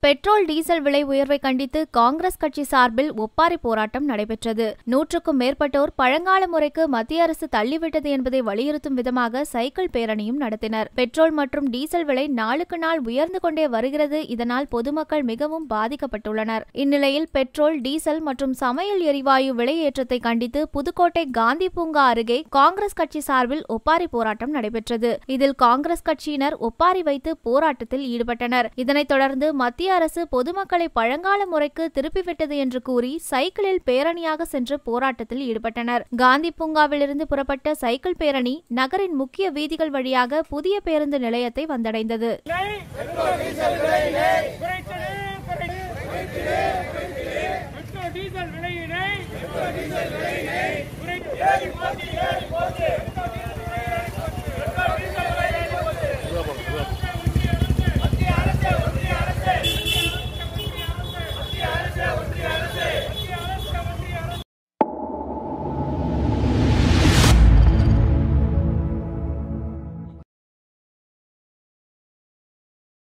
Petrol diesel விலை உயர்வை கண்டித்து காங்கிரஸ் கட்சி சார்பில் ஒப்பாரி போராட்டம் நடைபெற்றது நூற்றுக்கும் மேற்பட்டோர் பழங்கால முறைக்கு மத்திய அரசு தள்ளிவிட்டது என்பதை வலியுறுத்தும் விதமாக சைக்கிள் பேரணியும் நடத்தினர் பெட்ரோல் மற்றும் டீசல் விலை நாளுக்கு நாள் உயர்ந்து கொண்டே வருகிறது இதனால் பொதுமக்கள் மிகவும் பாதிக்கப்பட்டுள்ளனர் இந்நிலையில் பெட்ரோல் டீசல் மற்றும் சமையல் எரிவாயு விலை ஏற்றத்தை கண்டித்து புதுக்கோட்டை காந்தி பூங்கா அருகே காங்கிரஸ் கட்சி சார்பில் ஒப்பாரி போராட்டம் நடைபெற்றது இதில் காங்கிரஸ் கட்சியினர் ஒப்பாரி வைத்து போராட்டத்தில் ஈடுபட்டனர் இதனைத் தொடர்ந்து மத்திய அரசு பொதுமக்களை பழங்கால முறைக்கு திருப்பிவிட்டது என்று கூறி சைக்கிளில் பேரணியாக சென்று போராட்டத்தில் ஈடுபட்டனர் காந்தி பூங்காவிலிருந்து புறப்பட்ட சைக்கிள் பேரணி நகரின் முக்கிய வீதிகள் வழியாக புதிய பேருந்து நிலையத்தை வந்தடைந்தது குறைத்திடு, குறைத்திடு. Petrol diesel விலையினை குறைத்திடு.